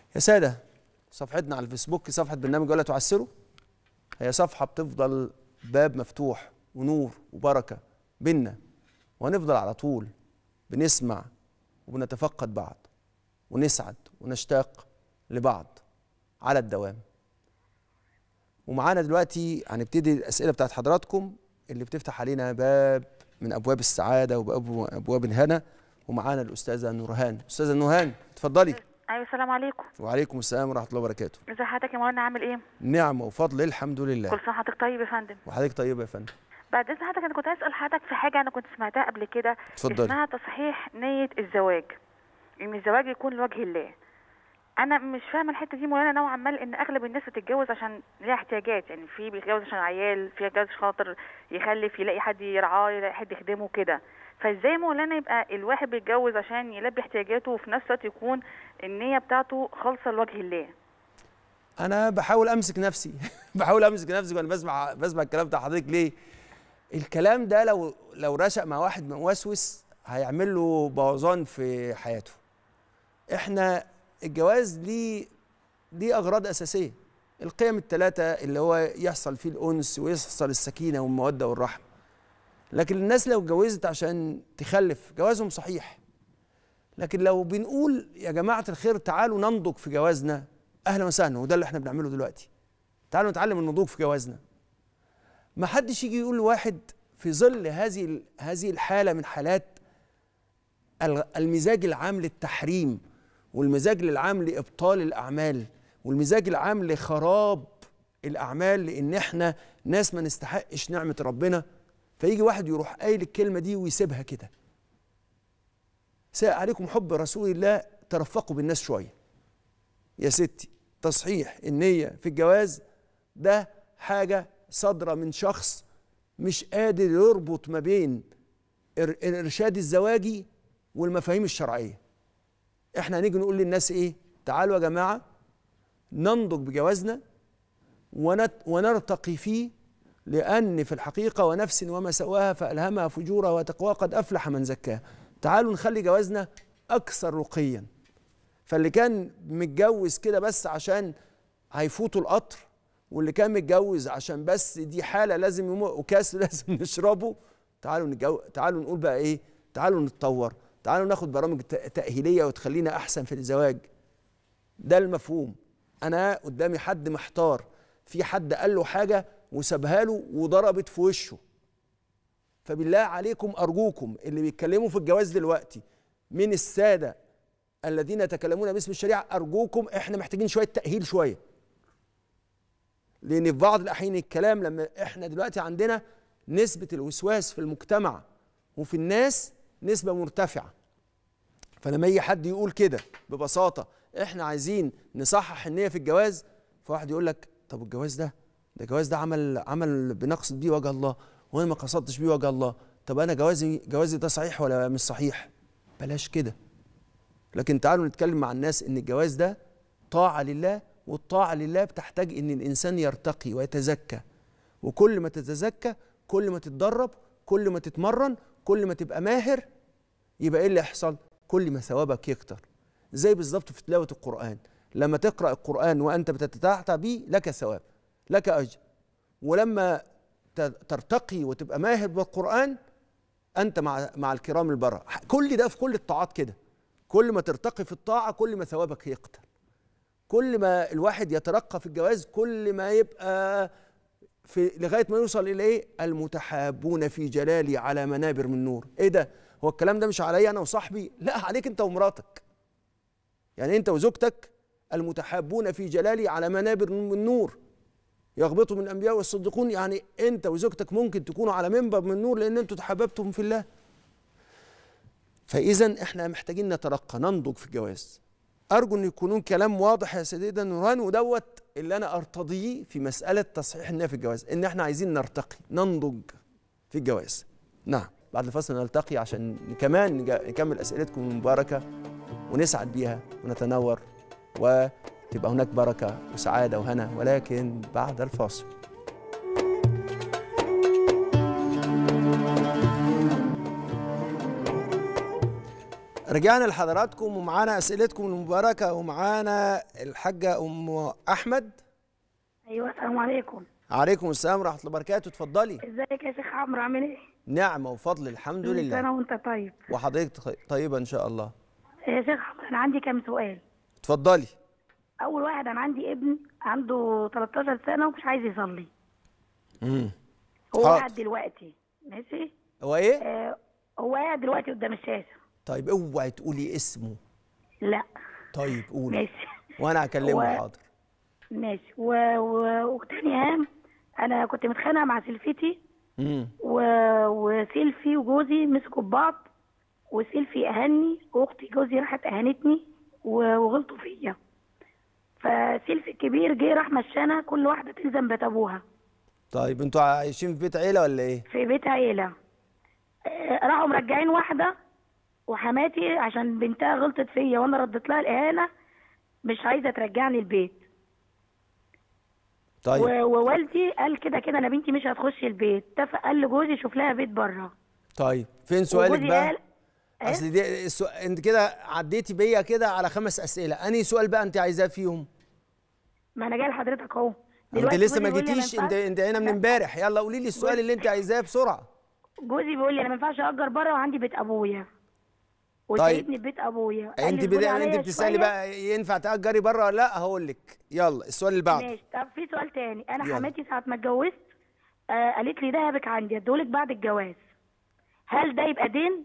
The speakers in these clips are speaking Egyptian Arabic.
يا سادة صفحتنا على الفيسبوك صفحة برنامج ولا تعسروا هي صفحة بتفضل باب مفتوح ونور وبركة بينا وهنفضل على طول بنسمع وبنتفقد بعض ونسعد ونشتاق لبعض على الدوام ومعانا دلوقتي هنبتدي الأسئلة بتاعت حضراتكم اللي بتفتح علينا باب من أبواب السعادة وأبواب الهنا ومعانا الأستاذة نورهان أستاذة نورهان اتفضلي ايوه السلام عليكم وعليكم السلام ورحمة الله وبركاته ازي حضرتك يا مولانا عامل ايه نعمة وفضل الحمد لله كل سنه وحضرتك طيب يا فندم وحضرتك طيبة يا فندم بعد اذن حضرتك انا كنت عايز اسال حضرتك في حاجه انا كنت سمعتها قبل كده اتفضلي. اسمها تصحيح نيه الزواج ان الزواج يكون لوجه الله انا مش فاهمه الحته دي مولانا نوعا ما لان اغلب الناس بتتجوز عشان ليها احتياجات يعني في بيتجوز عشان عيال في يتجوز عشان خاطر يخلف يلاقي حد يرعاه يلاقي حد يخدمه كده فازاي مولانا يبقى الواحد بيتجوز عشان يلبي احتياجاته وفي نفس الوقت يكون النيه بتاعته خالصه لوجه الله انا بحاول امسك نفسي بحاول امسك نفسي وانا بسمع بسمع الكلام بتاع حضرتك ليه الكلام ده لو لو رشق مع واحد موسوس هيعمل له بوظان في حياته احنا الجواز ليه ليه اغراض اساسيه القيم الثلاثه اللي هو يحصل فيه الانس ويحصل السكينه والموده والرحمه لكن الناس لو اتجوزت عشان تخلف جوازهم صحيح لكن لو بنقول يا جماعه الخير تعالوا ننضج في جوازنا اهلا وسهلا وده اللي احنا بنعمله دلوقتي تعالوا نتعلم النضوج في جوازنا ما حدش يجي يقول لواحد في ظل هذه ال- هذه الحاله من حالات ال- المزاج العام للتحريم والمزاج العام لابطال الاعمال والمزاج العام لخراب الاعمال لان احنا ناس ما نستحقش نعمه ربنا فيجي واحد يروح قايل الكلمه دي ويسيبها كده ساء عليكم حب رسول الله ترفقوا بالناس شويه يا ستي تصحيح النية في الجواز ده حاجة صادرة من شخص مش قادر يربط ما بين الإر- الإرشاد الزواجي والمفاهيم الشرعية احنا هنيجي نقول للناس ايه تعالوا يا جماعة ننضج بجوازنا ونت ونرتقي فيه لأن في الحقيقة ونفس وما سواها فألهمها فجورها وتقواها قد أفلح من زكاها تعالوا نخلي جوازنا أكثر رقياً فاللي كان متجوز كده بس عشان هيفوتوا القطر واللي كان متجوز عشان بس دي حاله لازم يمو وكاس لازم نشربه تعالوا نجو... تعالوا نقول بقى ايه تعالوا نتطور تعالوا ناخد برامج ت- تاهيليه وتخلينا احسن في الزواج ده المفهوم انا قدامي حد محتار في حد قال له حاجه وسابها له وضربت في وشه فبالله عليكم ارجوكم اللي بيتكلموا في الجواز دلوقتي من الساده الذين يتكلمون باسم الشريعه ارجوكم احنا محتاجين شويه تاهيل شويه لان في بعض الاحيان الكلام لما احنا دلوقتي عندنا نسبه الوسواس في المجتمع وفي الناس نسبه مرتفعه فلما يجي حد يقول كده ببساطه احنا عايزين نصحح النيه في الجواز فواحد يقول لك طب الجواز ده ده الجواز ده عمل عمل بنقصد بيه وجه الله وانا ما قصدتش بيه وجه الله طب انا جوازي جوازي ده صحيح ولا مش صحيح بلاش كده لكن تعالوا نتكلم مع الناس ان الجواز ده طاعه لله والطاعه لله بتحتاج ان الانسان يرتقي ويتزكى وكل ما تتزكى كل ما تتدرب كل ما تتمرن كل ما تبقى ماهر يبقى ايه اللي يحصل كل ما ثوابك يكتر زي بالظبط في تلاوه القران لما تقرا القران وانت بتتتعتع به لك ثواب لك اجر ولما ت- ترتقي وتبقى ماهر بالقران انت مع مع الكرام البرره كل ده في كل الطاعات كده كل ما ترتقي في الطاعه كل ما ثوابك يكتر كل ما الواحد يترقى في الجواز كل ما يبقى في لغايه ما يوصل الى ايه المتحابون في جلالي على منابر من نور ايه ده هو الكلام ده مش عليا انا وصاحبي لا عليك انت ومراتك يعني انت وزوجتك المتحابون في جلالي على منابر من نور يغبطوا من الانبياء والصديقون يعني انت وزوجتك ممكن تكونوا على منبر من نور لان انتوا تحاببتم في الله فاذا احنا محتاجين نترقى ننضج في الجواز ارجو ان يكونون كلام واضح يا سيدنا نوران ودوت اللي انا ارتضيه في مساله تصحيح النيه في الجواز ان احنا عايزين نرتقي ننضج في الجواز نعم بعد الفصل نلتقي عشان كمان نجا- نكمل اسئلتكم المباركه ونسعد بيها ونتنور وتبقى هناك بركه وسعاده وهنا ولكن بعد الفاصل رجعنا لحضراتكم ومعانا اسئلتكم المباركه ومعانا الحاجه ام احمد ايوه السلام عليكم عليكم السلام ورحمه الله وبركاته اتفضلي ازيك يا شيخ عمرو عامل ايه نعمه وفضل الحمد كل لله سنه وانت طيب وحضرتك طيبه ان شاء الله يا شيخ عمرو انا عندي كام سؤال اتفضلي اول واحد انا عندي ابن عنده 13 سنه ومش عايز يصلي امم هو حاضر. قاعد دلوقتي ماشي هو ايه آه هو قاعد دلوقتي قدام الشاشه طيب اوعي تقولي اسمه لا طيب قولي ماشي وانا هكلمه و- حاضر ماشي و... و... وتاني هام انا كنت متخانقه مع سلفتي امم و... وسيلفي وجوزي مسكوا ببعض وسيلفي اهني واختي جوزي راحت اهانتني و- وغلطوا فيا فسيلفي الكبير جه راح مشانا كل واحده تلزم بيت ابوها طيب انتوا عايشين في بيت عيله ولا ايه في بيت عيله آه، راحوا مرجعين واحده وحماتي عشان بنتها غلطت فيا وانا رديت لها الاهانه مش عايزه ترجعني البيت طيب و- ووالدي قال كده كده انا بنتي مش هتخش البيت اتفق قال لجوزي شوف لها بيت بره طيب فين سؤالك وجوزي بقى قال إيه؟ اصل دي السو... انت كده عديتي بيا كده على خمس اسئله انهي سؤال بقى انت عايزاه فيهم ما انا جاي لحضرتك اهو انت دلوقتي لسه جوزي ما بيقول لي جيتيش انت ينفعش- انت هنا من لا. امبارح يلا قولي لي السؤال اللي انت عايزاه بسرعه جوزي بيقول لي انا ما ينفعش اجر بره وعندي بيت ابويا وسايبني في بيت ابويا قال انت لي بدا اصبري انت عليا بتسالي شوية. بقى ينفع تاجري بره ولا لا هقول لك يلا السؤال اللي بعده ماشي طب في سؤال تاني انا يلا. حماتي ساعه ما اتجوزت آه قالت لي دهبك عندي اديهولك بعد الجواز هل ده يبقى دين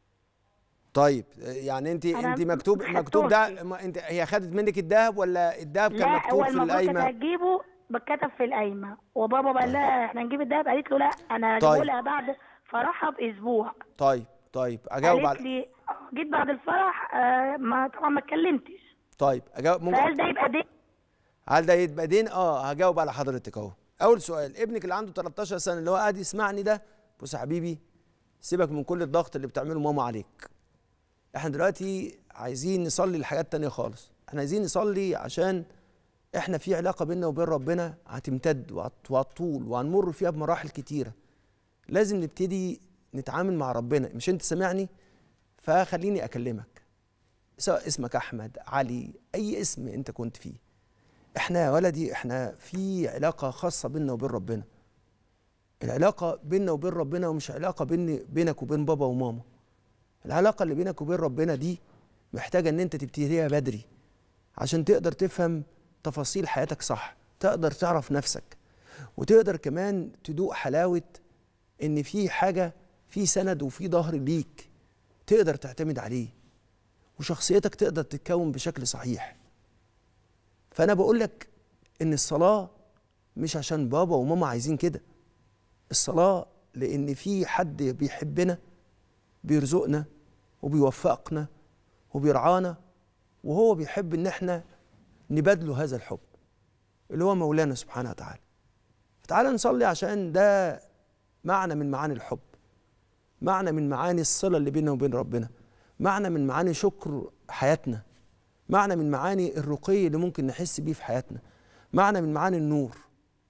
طيب يعني انت أنا انت مكتوب ما مكتوب ده خدتوش. ما انت هي خدت منك الذهب ولا الذهب كان لا هو مكتوب في المفروض كانت القايمه هتجيبه بتكتب في القايمه وبابا قال لها احنا نجيب الدهب قالت له لا انا هجيبه طيب. لها بعد فرحها باسبوع طيب طيب اجاوب قالت على لي آه، جيت بعد الفرح آه ما طبعا ما اتكلمتش طيب اجاوب ممكن فهل ده يبقى دين هل ده يبقى دين اه هجاوب على حضرتك اهو اول سؤال ابنك اللي عنده 13 سنه اللي هو قاعد يسمعني ده بص يا حبيبي سيبك من كل الضغط اللي بتعمله ماما عليك احنا دلوقتي عايزين نصلي لحاجات تانية خالص احنا عايزين نصلي عشان احنا في علاقه بيننا وبين ربنا هتمتد وهت- وهتطول وهنمر فيها بمراحل كتيره لازم نبتدي نتعامل مع ربنا مش انت سامعني فخليني اكلمك سواء اسمك احمد علي اي اسم انت كنت فيه احنا يا ولدي احنا في علاقه خاصه بيننا وبين ربنا العلاقه بيننا وبين ربنا ومش علاقه بين بينك وبين بابا وماما العلاقه اللي بينك وبين ربنا دي محتاجه ان انت تبتديها بدري عشان تقدر تفهم تفاصيل حياتك صح تقدر تعرف نفسك وتقدر كمان تدوق حلاوه ان في حاجه في سند وفي ظهر ليك تقدر تعتمد عليه وشخصيتك تقدر تتكون بشكل صحيح فانا بقول لك ان الصلاه مش عشان بابا وماما عايزين كده الصلاه لان في حد بيحبنا بيرزقنا وبيوفقنا وبيرعانا وهو بيحب ان احنا نبادله هذا الحب اللي هو مولانا سبحانه وتعالى فتعالى نصلي عشان ده معنى من معاني الحب معنى من معاني الصلة اللي بيننا وبين ربنا معنى من معاني شكر حياتنا معنى من معاني الرقي اللي ممكن نحس بيه في حياتنا معنى من معاني النور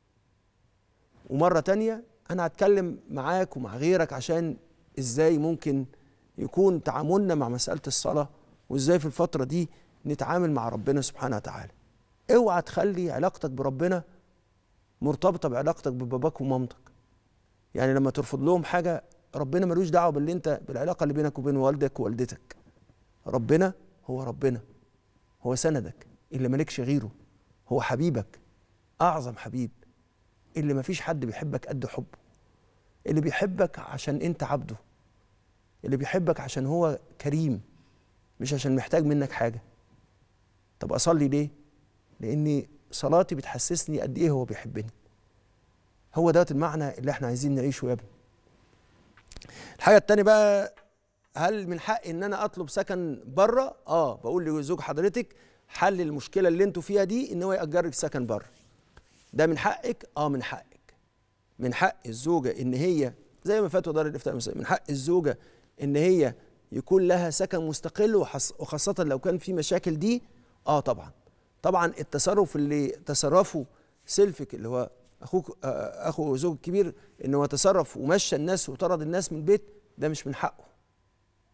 ومرة تانية أنا هتكلم معاك ومع غيرك عشان إزاي ممكن يكون تعاملنا مع مسألة الصلاة وإزاي في الفترة دي نتعامل مع ربنا سبحانه وتعالى اوعى تخلي علاقتك بربنا مرتبطة بعلاقتك بباباك ومامتك يعني لما ترفض لهم حاجة ربنا ملوش دعوة باللي انت بالعلاقة اللي بينك وبين والدك ووالدتك ربنا هو ربنا هو سندك اللي مالكش غيره هو حبيبك أعظم حبيب اللي مفيش حد بيحبك قد حبه اللي بيحبك عشان انت عبده اللي بيحبك عشان هو كريم مش عشان محتاج منك حاجة طب أصلي ليه؟ لأني صلاتي بتحسسني قد إيه هو بيحبني هو دوت المعنى اللي احنا عايزين نعيشه يا ابني الحاجة التانية بقى هل من حقي ان انا اطلب سكن بره؟ اه بقول لزوج حضرتك حل المشكلة اللي انتوا فيها دي ان هو يأجرك سكن بره ده من حقك؟ اه من حقك من حق الزوجة ان هي زي ما فتوى دار الافتاء المسلمين، من حق الزوجة ان هي يكون لها سكن مستقل وحص- وخاصة لو كان في مشاكل دي اه طبعا طبعا التصرف اللي تصرفه سيلفك اللي هو اخوك آه، اخو زوج الكبير ان هو تصرف ومشى الناس وطرد الناس من البيت ده مش من حقه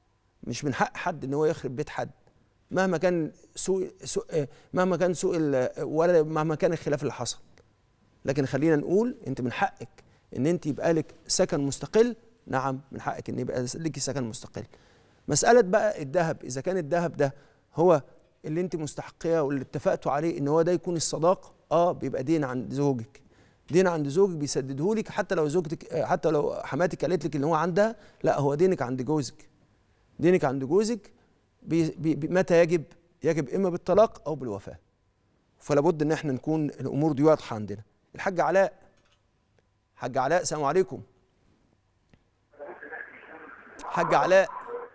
مش من حق حد ان هو يخرب بيت حد مهما كان سوء, سوء آه، مهما كان سوء ال- ولا مهما كان الخلاف اللي حصل لكن خلينا نقول انت من حقك ان انت يبقى لك سكن مستقل نعم من حقك ان يبقى لك سكن مستقل مساله بقى الذهب اذا كان الذهب ده هو اللي انت مستحقيه واللي اتفقتوا عليه ان هو ده يكون الصداق اه بيبقى دين عند زوجك دين عند زوجك بيسدده لك حتى لو زوجتك آه، حتى لو حماتك قالت لك ان هو عندها لا هو دينك عند جوزك دينك عند جوزك بي بي بي- متى يجب يجب اما بالطلاق او بالوفاه فلا بد ان احنا نكون الامور دي واضحه عندنا الحاج علاء حاج علاء السلام عليكم حاج علاء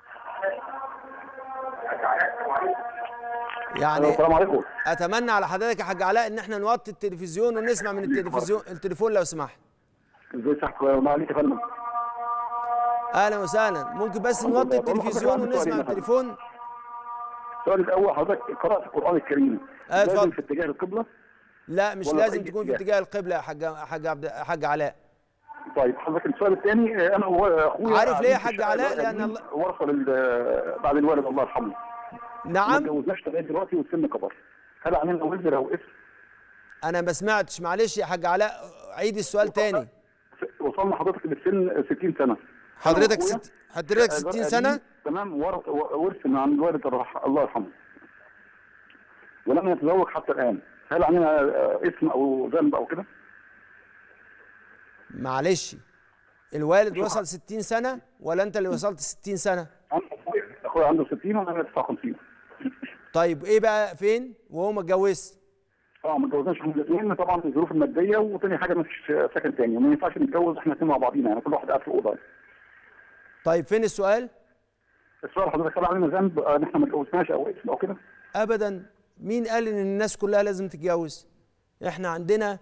يعني السلام عليكم اتمنى على حضرتك يا حاج علاء ان احنا نوطي التلفزيون ونسمع من التلفزيون التليفون لو سمحت ازي صحتك ما عليك يا فندم اهلا وسهلا ممكن بس الحمد نوطي لله. بقول التلفزيون لحضرتك ونسمع عندي من سؤالين التليفون السؤال الاول حضرتك قرات القران الكريم آه، لازم اتفضل. في اتجاه القبله لا مش ولا لازم أي تكون في اتجاه. اتجاه القبله يا حاج حاج عبد حاج علاء طيب حضرتك السؤال الثاني انا واخويا عارف ليه يا قاعدين في حاج الشقة علاء؟ دلوقتي لأن قاعدين الله- ورثه لل- بعد الوالد الله يرحمه ما نعم اتجوزناش لغايه دلوقتي والسن كبر هل علينا وزر او اسم انا ما سمعتش معلش يا حاج علاء عيد السؤال تاني وصلنا حضرتك للسن 60 سنه حضرتك أنا وأخويا ست... حضرتك 60 قديم، سنه تمام ورث ورث من عند الوالد الرح... الله يرحمه ولم يتزوج حتى الان هل علينا آه، اسم او ذنب او كده؟ معلش الوالد وصل 60 سنه ولا انت اللي وصلت 60 سنه أنا اخويا اخويا عنده 60 وانا 59 طيب ايه بقى فين وهو ما اتجوزش اه ما اتجوزناش احنا الاثنين طبعا الظروف الماديه وتاني حاجه مفيش سكن تاني وما ينفعش نتجوز احنا الاثنين مع بعضينا يعني كل واحد قاعد في اوضه طيب فين السؤال السؤال حضرتك هل علينا ذنب آه، ان احنا ما اتجوزناش او اسم او كده؟ ابدا مين قال ان الناس كلها لازم تتجوز احنا عندنا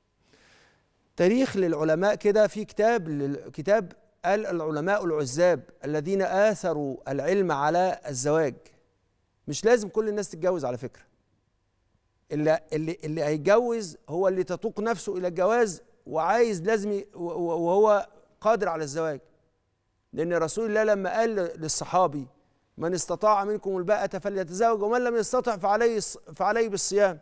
تاريخ للعلماء كده في كتاب لل- كتاب قال العلماء العزاب الذين آثروا العلم على الزواج مش لازم كل الناس تتجوز على فكرة اللي اللي اللي هيتجوز هو اللي تطوق نفسه إلى الجواز وعايز لازم ي- و- و- وهو قادر على الزواج لأن رسول الله لما قال للصحابي من استطاع منكم الباءة فليتزوج ومن لم يستطع فعليه الص- فعليه بالصيام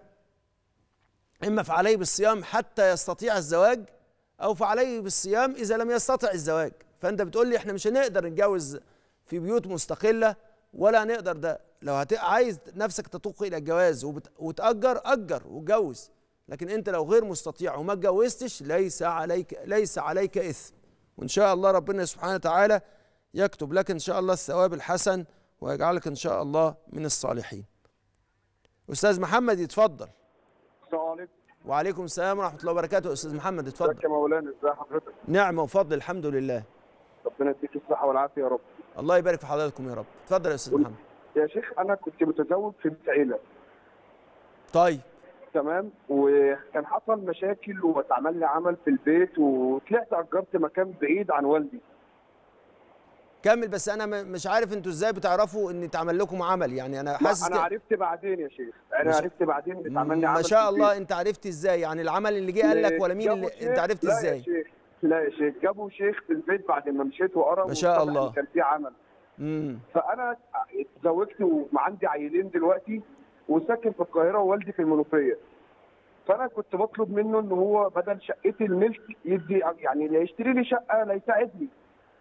إما فعليه بالصيام حتى يستطيع الزواج أو فعليه بالصيام إذا لم يستطع الزواج فأنت بتقول لي إحنا مش هنقدر نتجوز في بيوت مستقلة ولا هنقدر ده لو هت... عايز نفسك تطوق إلى الجواز وبت... وتأجر أجر واتجوز لكن أنت لو غير مستطيع وما اتجوزتش ليس عليك ليس عليك إثم وإن شاء الله ربنا سبحانه وتعالى يكتب لك إن شاء الله الثواب الحسن ويجعلك إن شاء الله من الصالحين أستاذ محمد يتفضل السلام عليكم وعليكم السلام ورحمة الله وبركاته أستاذ محمد ازيك اتفضل يا مولانا ازي حضرتك نعمة وفضل الحمد لله ربنا يديك الصحه والعافيه يا رب الله يبارك في حضراتكم يا رب اتفضل يا أستاذ محمد يا شيخ انا كنت متزوج في بيت عيله طيب تمام وكان حصل مشاكل واتعمل لي عمل في البيت وطلعت اجرت مكان بعيد عن والدي كمل بس أنا م- مش عارف أنتوا إزاي بتعرفوا إن اتعمل لكم عمل يعني أنا ما حاسس انا كده- عرفت بعدين يا شيخ انا ما شاء- عرفت بعدين ان اتعمل لي عمل ما في شاء الله البيت. أنت عرفت إزاي يعني العمل اللي جه قال لك ولا مين جابوا اللي شيخ- أنت عرفت لا يا إزاي شيخ لا يا شيخ جابوا شيخ في البيت بعد ما مشيت وقرا ما شاء واتضح الله. إن كان في عمل امم فانا اتزوجت وعندي عيلين دلوقتي وساكن في القاهره ووالدي في المنوفيه فانا كنت بطلب منه ان هو بدل شقتي الملك يدي يعني لا يشتري لي شقه لا يساعدني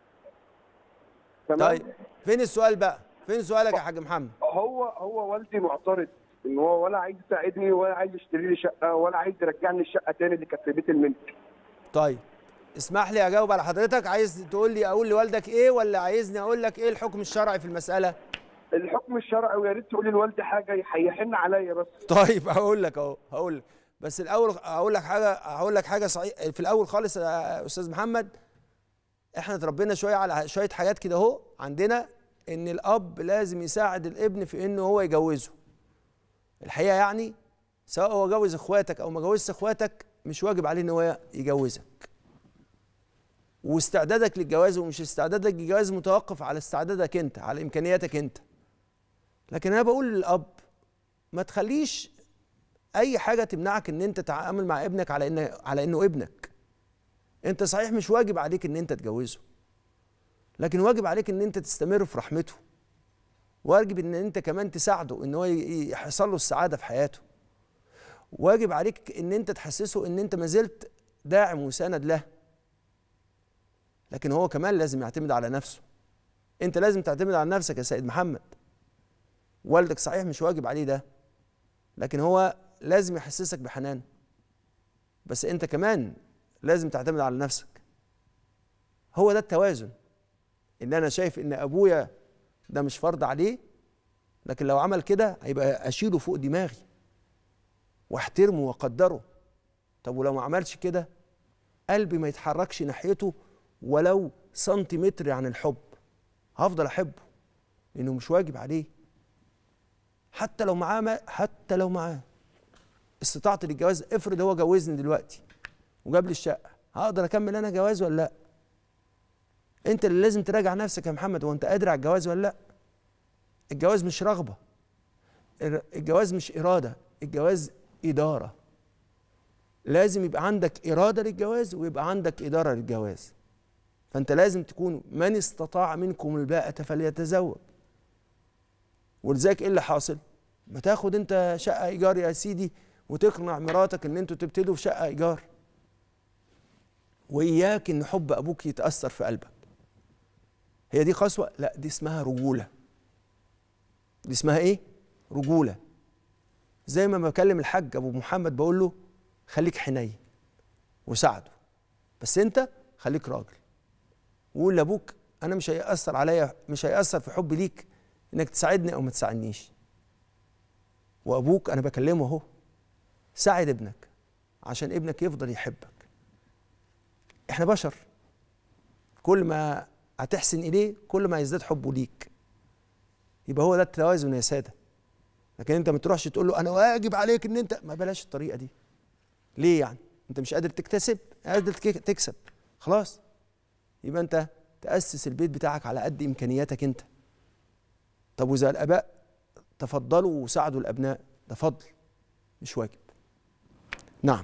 تمام طيب فين السؤال بقى فين سؤالك يا حاج محمد هو هو والدي معترض ان هو ولا عايز يساعدني ولا عايز يشتري لي شقه ولا عايز يرجعني الشقه تاني اللي كانت في بيت الملك طيب اسمح لي اجاوب على حضرتك عايز تقول لي اقول لوالدك ايه ولا عايزني اقول لك ايه الحكم الشرعي في المساله الحكم الشرعي ويا ريت تقولي لوالدي حاجه هيحن عليا بس طيب هقول لك اهو هقول لك بس الاول هقول لك حاجه هقول لك حاجه صحيح في الاول خالص يا استاذ محمد احنا اتربينا شويه على شويه حاجات كده اهو عندنا ان الاب لازم يساعد الابن في انه هو يجوزه الحقيقه يعني سواء هو جوز اخواتك او ما جوزش اخواتك مش واجب عليه ان هو يجوزك واستعدادك للجواز ومش استعدادك للجواز متوقف على استعدادك انت على امكانياتك انت لكن انا بقول للاب ما تخليش اي حاجه تمنعك ان انت تتعامل مع ابنك على انه على انه ابنك انت صحيح مش واجب عليك ان انت تجوزه لكن واجب عليك ان انت تستمر في رحمته واجب ان انت كمان تساعده ان هو ي- يحصل له السعاده في حياته واجب عليك ان انت تحسسه ان انت ما زلت داعم وسند له لكن هو كمان لازم يعتمد على نفسه انت لازم تعتمد على نفسك يا سيد محمد والدك صحيح مش واجب عليه ده لكن هو لازم يحسسك بحنان بس انت كمان لازم تعتمد على نفسك هو ده التوازن ان انا شايف ان ابويا ده مش فرض عليه لكن لو عمل كده هيبقى اشيله فوق دماغي واحترمه واقدره طب ولو ما عملش كده قلبي ما يتحركش ناحيته ولو سنتيمتر عن الحب هفضل احبه لانه مش واجب عليه حتى لو معاه ما حتى لو معاه استطاعت للجواز افرض هو جوزني دلوقتي وجاب لي الشقه هقدر اكمل انا جواز ولا لا انت اللي لازم تراجع نفسك يا محمد هو انت قادر على الجواز ولا لا الجواز مش رغبه الر- الجواز مش اراده الجواز اداره لازم يبقى عندك اراده للجواز ويبقى عندك اداره للجواز فانت لازم تكون من استطاع منكم الباءة فليتزوج ولذلك ايه اللي حاصل ما تاخد انت شقه ايجار يا سيدي وتقنع مراتك ان انتوا تبتدوا في شقه ايجار واياك ان حب ابوك يتاثر في قلبك هي دي قسوه لا دي اسمها رجوله دي اسمها ايه رجوله زي ما بكلم الحاج ابو محمد بقول له خليك حنين وساعده بس انت خليك راجل وقول لابوك انا مش هيأثر عليا مش هيأثر في حبي ليك انك تساعدني او ما تساعدنيش وابوك انا بكلمه اهو ساعد ابنك عشان ابنك يفضل يحبك احنا بشر كل ما هتحسن اليه كل ما يزداد حبه ليك يبقى هو ده التوازن يا ساده لكن انت ما تروحش تقول له انا واجب عليك ان انت ما بلاش الطريقه دي ليه يعني انت مش قادر تكتسب قادر تك- تكسب خلاص يبقى انت تاسس البيت بتاعك على قد امكانياتك انت طب واذا الاباء تفضلوا وساعدوا الابناء ده فضل مش واجب نعم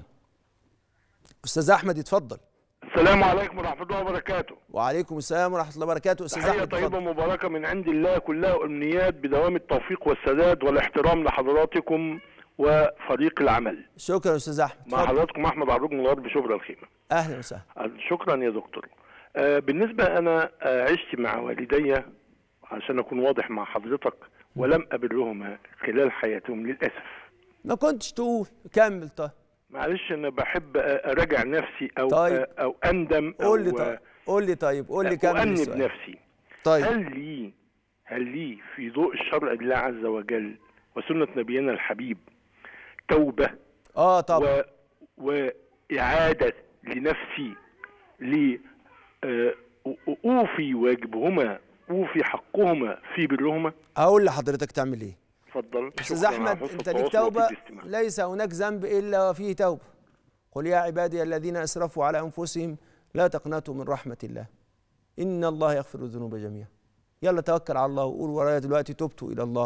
استاذ احمد يتفضل السلام عليكم ورحمة الله وبركاته وعليكم السلام ورحمه الله وبركاته استاذ تحية احمد طيبة اتفضل مباركة من عند الله كلها أمنيات بدوام التوفيق والسداد والاحترام لحضراتكم وفريق العمل شكرا استاذ احمد مع اتفضل. حضراتكم أحمد عروج من الغرب شبرا الخيمة اهلا وسهلا شكرا يا دكتور آه، بالنسبة أنا آه، عشت مع والدي عشان أكون واضح مع حضرتك ولم أبرهما خلال حياتهم للأسف ما كنتش تقول كمل طيب معلش أنا بحب آه، أراجع نفسي أو طيب. آه، أو أندم أو قول لي طيب قول لي طيب قول لي كمل أؤنب السؤال نفسي طيب هل لي هل لي في ضوء الشرع الله عز وجل وسنة نبينا الحبيب توبة اه طبعا و... وإعادة لنفسي ل آه، أ- أوفي واجبهما أوفي حقهما في برهما هقول لحضرتك تعمل ايه اتفضل استاذ شكراً على احمد حسن انت ليك التواصل توبه وطيب الاستماع. ليس هناك ذنب الا وفيه توبه قل يا عبادي الذين اسرفوا على انفسهم لا تقنطوا من رحمه الله ان الله يغفر الذنوب جميعا يلا توكل على الله وقول ورايا دلوقتي تبت الى الله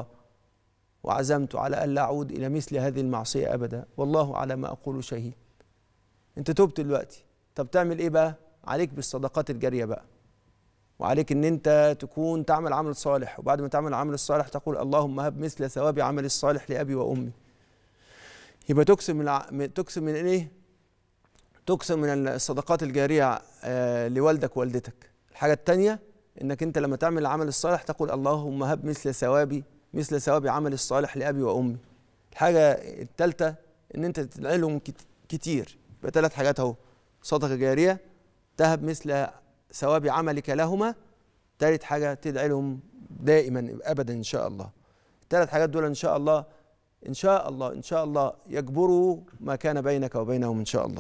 وعزمت على الا اعود الى مثل هذه المعصيه ابدا والله على ما اقول شهيد انت تبت دلوقتي طب تعمل ايه بقى عليك بالصدقات الجاريه بقى وعليك ان انت تكون تعمل عمل صالح وبعد ما تعمل العمل الصالح تقول اللهم هب مثل ثواب عملي الصالح لابي وامي يبقى تكسب من الع... من- تكسب من ايه تكسب من الصدقات الجاريه آه لوالدك ووالدتك الحاجه الثانيه انك انت لما تعمل العمل الصالح تقول اللهم هب مثل ثوابي مثل ثواب عملي الصالح لابي وامي الحاجه الثالثه ان انت تدعي لهم كت- كتير يبقى ثلاث حاجات اهو صدقه جاريه تهب مثل ثواب عملك لهما ثالث حاجه تدعي لهم دائما ابدا ان شاء الله الثلاث حاجات دول ان شاء الله ان شاء الله ان شاء الله يجبروا ما كان بينك وبينهم ان شاء الله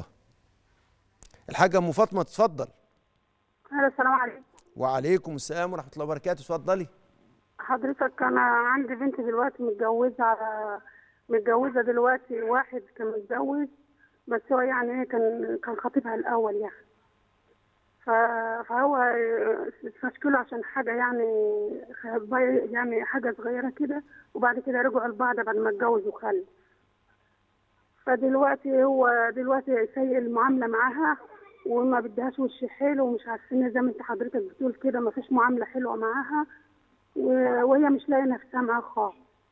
الحاجه ام فاطمه تتفضل الو السلام عليكم وعليكم السلام ورحمه الله وبركاته اتفضلي حضرتك انا عندي بنت دلوقتي متجوزه على متجوزه دلوقتي واحد كان متجوز بس هو يعني ايه كان كان خطيبها الاول يعني ف... فهو استشكله عشان حاجه يعني يعني حاجه صغيره كده وبعد كده رجعوا لبعض بعد ما اتجوز وخلف فدلوقتي هو دلوقتي سيء المعامله معاها وما بدهاش وش حلو ومش عارفين زي ما انت حضرتك بتقول كده ما فيش معامله حلوه معاها و- وهي مش لاقيه نفسها معاه خالص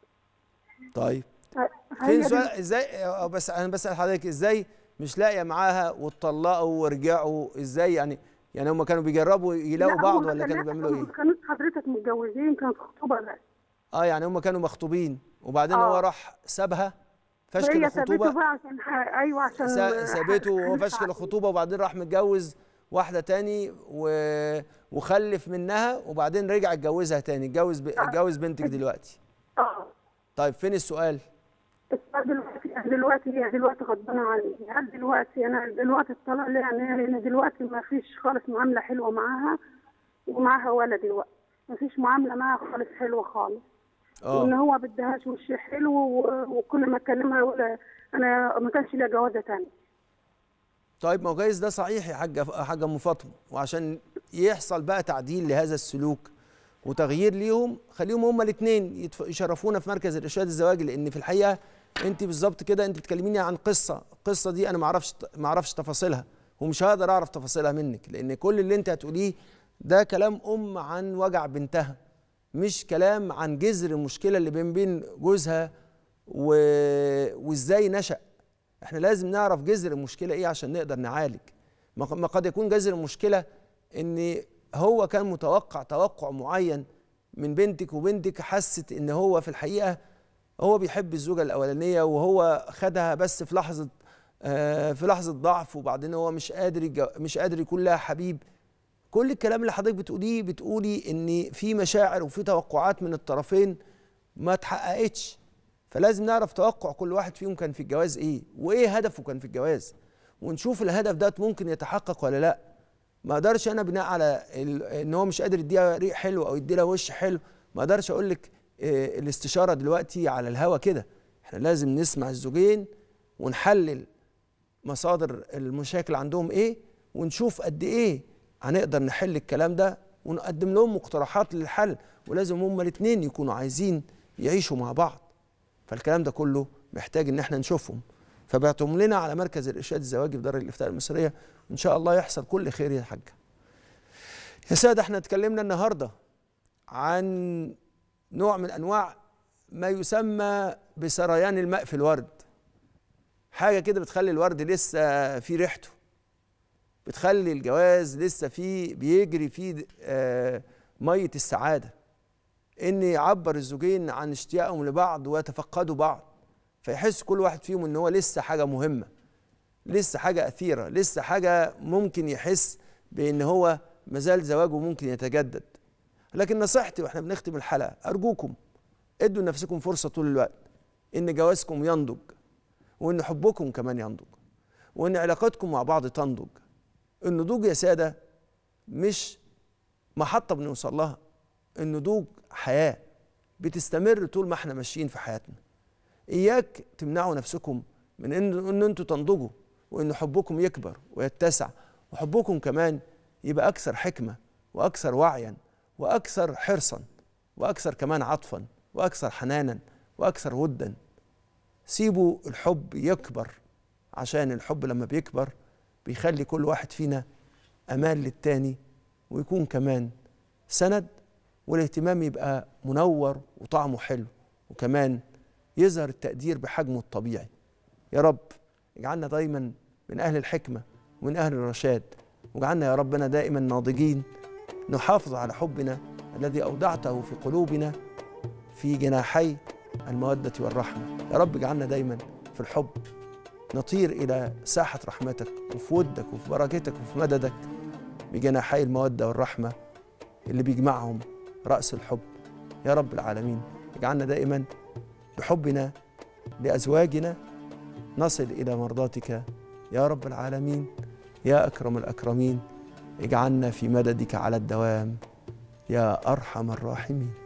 طيب فهي فين دي- سؤال ازاي أه، بس انا بسال حضرتك ازاي مش لاقيه معاها واتطلقوا ورجعوا ازاي يعني يعني هم كانوا بيجربوا يلاقوا لا، بعض هم ولا كان- كانوا بيعملوا هم ايه ما كانوش حضرتك متجوزين كانت خطوبه بس اه يعني هم كانوا مخطوبين وبعدين آه. هو راح سابها فشكل هي سابته الخطوبه بقى عشان ح... ايوه عشان سا- سابته وهو خلفها فشكل عليه. الخطوبه وبعدين راح متجوز واحده تاني و... وخلف منها وبعدين رجع اتجوزها تاني اتجوز ب... اتجوز بنتك دلوقتي اه طيب فين السؤال بس دلوقتي أنا دلوقتي هي دلوقتي غضبانه عني هل دلوقتي انا دلوقتي الطلاق ليه يعني لان دلوقتي ما فيش خالص معامله حلوه معاها ومعاها ولد دلوقتي ما فيش معامله معاها خالص حلوه خالص وان اه هو بدهاش وش حلو و- وكل ما اكلمها يقول انا ما كانش ليا جوازه تاني طيب ما هو جايز ده صحيح يا حاجه حاجه ام فاطمه وعشان يحصل بقى تعديل لهذا السلوك وتغيير ليهم خليهم هما الاثنين يشرفونا في مركز الارشاد الزواجي لان في الحقيقه انت بالظبط كده انت بتكلميني عن قصه القصه دي انا ما اعرفش ما اعرفش تفاصيلها ومش هقدر اعرف تفاصيلها منك لان كل اللي انت هتقوليه ده كلام ام عن وجع بنتها مش كلام عن جذر المشكله اللي بين بين جوزها و... وازاي نشأ احنا لازم نعرف جذر المشكله ايه عشان نقدر نعالج ما ما قد يكون جذر المشكله ان هو كان متوقع توقع معين من بنتك وبنتك حست ان هو في الحقيقه هو بيحب الزوجه الاولانيه وهو خدها بس في لحظه آه، في لحظه ضعف وبعدين هو مش قادر يتجو- مش قادر يكون لها حبيب كل الكلام اللي حضرتك بتقوليه بتقولي ان في مشاعر وفي توقعات من الطرفين ما اتحققتش فلازم نعرف توقع كل واحد فيهم كان في الجواز ايه وايه هدفه كان في الجواز ونشوف الهدف ده ممكن يتحقق ولا لا ما اقدرش انا بناء على ال- ان هو مش قادر يديها ريق حلو او يديها وش حلو ما اقدرش اقول لك آه، الاستشاره دلوقتي على الهوا كده احنا لازم نسمع الزوجين ونحلل مصادر المشاكل عندهم ايه ونشوف قد ايه هنقدر نحل الكلام ده ونقدم لهم مقترحات للحل ولازم هما الاثنين يكونوا عايزين يعيشوا مع بعض فالكلام ده كله محتاج ان احنا نشوفهم فبعتهم لنا على مركز الارشاد الزواجي في دار الافتاء المصريه وان شاء الله يحصل كل خير يا حاجه يا ساده احنا اتكلمنا النهارده عن نوع من انواع ما يسمى بسريان الماء في الورد حاجه كده بتخلي الورد لسه في ريحته بتخلي الجواز لسه فيه بيجري فيه آه، ميه السعاده ان يعبر الزوجين عن اشتياقهم لبعض ويتفقدوا بعض فيحس كل واحد فيهم ان هو لسه حاجه مهمه لسه حاجه اثيره لسه حاجه ممكن يحس بان هو مازال زواجه ممكن يتجدد لكن نصيحتي واحنا بنختم الحلقه ارجوكم ادوا لنفسكم فرصه طول الوقت ان جوازكم ينضج وان حبكم كمان ينضج وان علاقتكم مع بعض تنضج النضوج يا ساده مش محطه بنوصل لها النضوج حياه بتستمر طول ما احنا ماشيين في حياتنا اياك تمنعوا نفسكم من ان ان انتوا تنضجوا وان حبكم يكبر ويتسع وحبكم كمان يبقى اكثر حكمه واكثر وعيا واكثر حرصا واكثر كمان عطفا واكثر حنانا واكثر ودا سيبوا الحب يكبر عشان الحب لما بيكبر بيخلي كل واحد فينا امان للتاني ويكون كمان سند والاهتمام يبقى منور وطعمه حلو وكمان يظهر التقدير بحجمه الطبيعي يا رب اجعلنا دايما من اهل الحكمه ومن اهل الرشاد واجعلنا يا ربنا دائما ناضجين نحافظ على حبنا الذي اودعته في قلوبنا في جناحي الموده والرحمه يا رب اجعلنا دايما في الحب نطير الى ساحه رحمتك وفي ودك وفي بركتك وفي مددك بجناحي الموده والرحمه اللي بيجمعهم راس الحب يا رب العالمين اجعلنا دائما بحبنا لازواجنا نصل الى مرضاتك يا رب العالمين يا اكرم الاكرمين اجعلنا في مددك على الدوام يا ارحم الراحمين